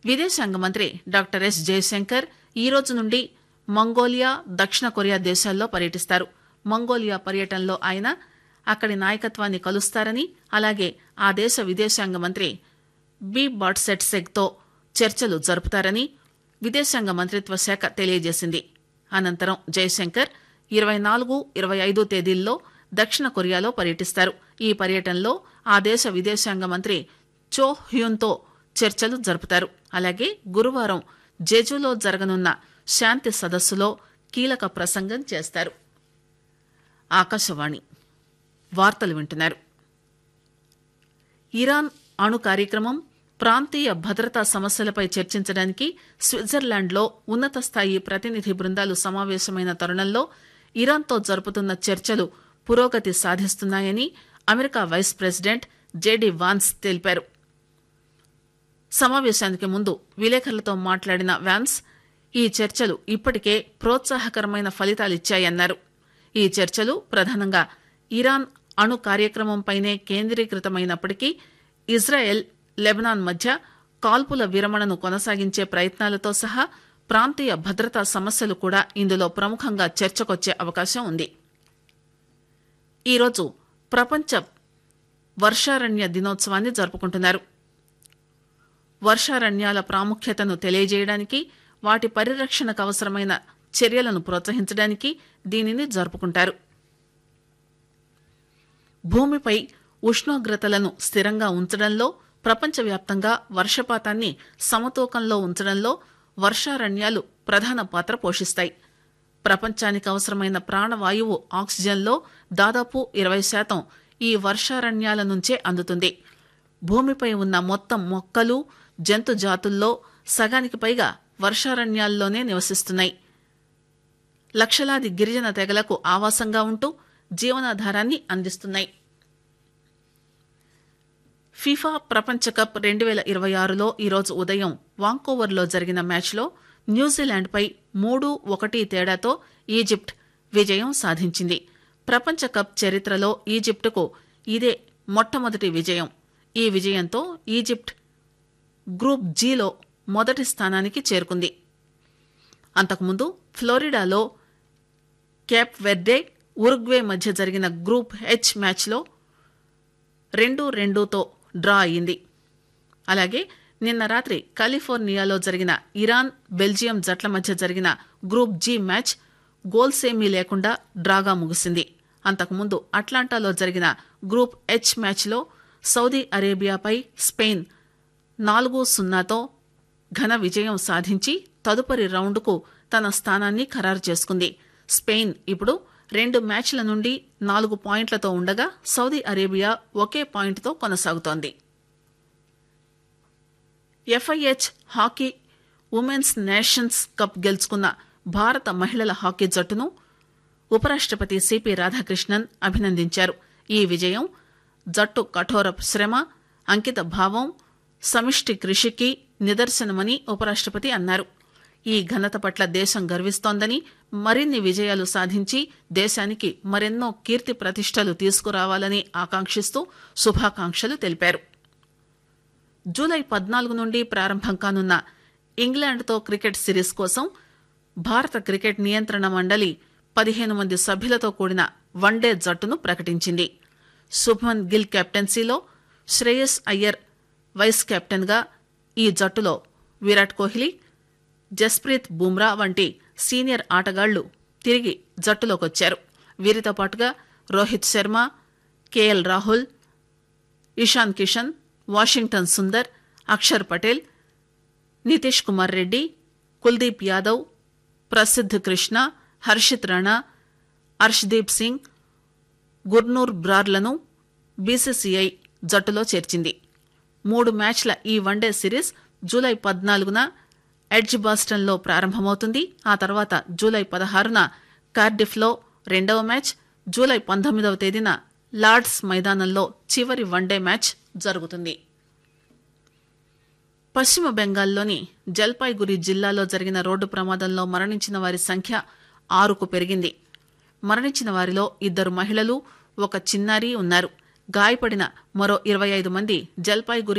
విదేశాంగ మంత్రి doctor yes Jayashankar ఈ రోజు నుండి మంగోలియా దక్షిణ కొరియా దేశాల్లో పర్యటిస్తారు మంగోలియా పర్యటనలో ఆయన అక్కడి నాయకత్వాన్ని కలుస్తారని అలాగే ఆ దేశ విదేశాంగ మంత్రి బి బాట్సెట్ సెగ్తో చర్చలు జరుపుతారని విదేశాంగ మంత్రిత్వ శాఖ తెలియజేసింది అనంతరం జయశంకర్ ఇరవై నాలుగు ఇరవై ఐదు తేదీల్లో దక్షిణ కొరియాలో పర్యటిస్తారు ఈ పర్యటనలో ఆ దేశ విదేశాంగ మంత్రి చో హ్యూన్తో చర్చలు జరుపుతారు అలాగే గురువారం జెజులో జరగనున్న శాంతి సదస్సులో కీలక ప్రసంగం చేస్తారు ఆకాశవాణి వార్తలు వింటున్నారు ఇరాన్ అణు కార్యక్రమం ప్రాంతీయ భద్రతా సమస్యలపై చర్చించడానికి స్విట్జర్లాండ్లో ఉన్నత స్థాయి ప్రతినిధి బృందాలు సమావేశమైన తరుణంలో ఇరాన్తో జరుపుతున్న చర్చలు పురోగతి సాధిస్తున్నాయని America vice president JD Vance తెలిపారు సమావేశానికి ముందు విలేకరులతో మాట్లాడిన వాన్స్ ఈ చర్చలు ఇప్పటికే ప్రోత్సాహకరమైన ఫలితాలిచ్చాయన్నారు ఈ చర్చలు ప్రధానంగా ఇరాన్ అణు కార్యక్రమంపైనే కేంద్రీకృతమైనప్పటికీ ఇజ్రాయెల్ లెబనాన్ మధ్య కాల్పుల విరమణను కొనసాగించే ప్రయత్నాలతో సహా ప్రాంతీయ భద్రతా సమస్యలు కూడా ఇందులో ప్రముఖంగా చర్చకొచ్చే అవకాశం ఉంది ఈరోజు ప్రపంచ వర్షారణ్య దినోత్సవాన్ని జరుపుకుంటున్నారు వర్షారణ్యాల ప్రాముఖ్యతను తెలియజేయడానికి వాటి పరిరక్షణకు అవసరమైన చర్యలను ప్రోత్సహించడానికి దీనిని జరుపుకుంటారు భూమిపై ఉష్ణోగ్రతలను స్థిరంగా ఉంచడంలో ప్రపంచవ్యాప్తంగా వర్షపాతాన్ని సమతూకంలో ఉంచడంలో వర్షారణ్యాలు ప్రధాన పాత్ర పోషిస్తాయి ప్రపంచానికి అవసరమైన ప్రాణవాయువు ఆక్సిజన్లో దాదాపు ఇరవై శాతం ఈ వర్షారణ్యాల నుంచే అందుతుంది భూమిపై ఉన్న మొత్తం మొక్కలు జంతు జాతుల్లో సగానికి పైగా వర్షారణ్యాల్లోనే నివసిస్తున్నాయి లక్షలాది గిరిజన తెగలకు ఆవాసంగా ఉంటూ జీవనాధారాన్ని అందిస్తున్నాయి ఫిఫా ప్రపంచ కప్ రెండు వేల ఇరవై ఆరులో ఈరోజు ఉదయం వాంకోవర్లో జరిగిన మ్యాచ్లో న్యూజిలాండ్పై మూడు ఒకటి తేడాతో ఈజిప్ట్ విజయం సాధించింది ప్రపంచ కప్ చరిత్రలో ఈజిప్టుకు ఇదే మొట్టమొదటి విజయం ఈ విజయంతో ఈజిప్ట్ గ్రూప్ జీలో మొదటి స్థానానికి చేరుకుంది అంతకుముందు ఫ్లోరిడాలో క్యాప్ వెర్డే ఉరుగ్వే మధ్య జరిగిన గ్రూప్ హెచ్ మ్యాచ్లో రెండు రెండుతో డ్రా అయింది అలాగే నిన్న రాత్రి కాలిఫోర్నియాలో జరిగిన ఇరాన్ బెల్జియం జట్ల మధ్య జరిగిన గ్రూప్ జీ మ్యాచ్ గోల్స్ ఏమీ లేకుండా డ్రాగా ముగిసింది అంతకుముందు అట్లాంటాలో జరిగిన గ్రూప్ హెచ్ మ్యాచ్లో సౌదీ అరేబియాపై స్పెయిన్ నాలుగు సున్నాతో ఘన విజయం సాధించి తదుపరి రౌండ్కు తన స్థానాన్ని ఖరారు చేసుకుంది స్పెయిన్ ఇప్పుడు రెండు మ్యాచ్ల నుండి నాలుగు పాయింట్లతో ఉండగా సౌదీ అరేబియా ఒకే పాయింట్తో కొనసాగుతోంది FIH hockey women's nations cup గెలుచుకున్న భారత మహిళల హాకీ జట్టును ఉపరాష్టపతి సిపి రాధాకృష్ణన్ అభినందించారు ఈ విజయం జట్టు కఠోర శ్రమ అంకిత భావం సమిష్టి కృషికి నిదర్శనమని ఉపరాష్టపతి అన్నారు ఈ ఘనత పట్ల దేశం గర్విస్తోందని మరిన్ని విజయాలు సాధించి దేశానికి మరెన్నో కీర్తి ప్రతిష్టలు తీసుకురావాలని ఆకాంక్షిస్తూ శుభాకాంక్షలు తెలిపారు జూలై పద్నాలుగు నుండి ప్రారంభం కానున్న ఇంగ్లాండ్తో క్రికెట్ సిరీస్ కోసం భారత క్రికెట్ నియంత్రణ మండలి పదిహేను మంది సభ్యులతో కూడిన వన్డే జట్టును ప్రకటించింది శుభ్మన్ గిల్ కెప్టెన్సీలో శ్రేయస్ అయ్యర్ వైస్ కెప్టెన్గా ఈ జట్టులో విరాట్ కోహ్లీ జస్ప్రీత్ బుమ్రా వంటి సీనియర్ ఆటగాళ్లు తిరిగి జట్టులోకొచ్చారు వీరితో పాటుగా రోహిత్ శర్మ కేఎల్ రాహుల్ ఇషాన్ కిషన్ వాషింగ్టన్ సుందర్ అక్షర్ పటేల్ నితీష్ కుమార్ రెడ్డి కుల్దీప్ యాదవ్ ప్రసిద్ధ్ కృష్ణ హర్షిత్ రాణా హర్షదీప్ సింగ్ గుర్నూర్ బ్రార్లను బీసీసీఐ జట్టులో చేర్చింది మూడు మ్యాచ్ల ఈ వన్డే సిరీస్ జూలై పద్నాలుగున ఎడ్జ్ బాస్టన్లో ప్రారంభమవుతుంది ఆ తర్వాత జూలై పదహారున కార్డిఫ్లో రెండవ మ్యాచ్ జూలై పంతొమ్మిదవ తేదీన లార్డ్స్ మైదానంలో చివరి వన్డే మ్యాచ్ జరుగుతుంది పశ్చిమ బెంగాల్లోని జల్పాయ్గురి జిల్లాలో జరిగిన రోడ్డు ప్రమాదంలో మరణించిన వారి సంఖ్య ఆరుకు పెరిగింది మరణించిన వారిలో ఇద్దరు మహిళలు ఒక చిన్నారి ఉన్నారు గాయపడిన మరో ఇరవై ఐదు మంది జల్పాయ్గురి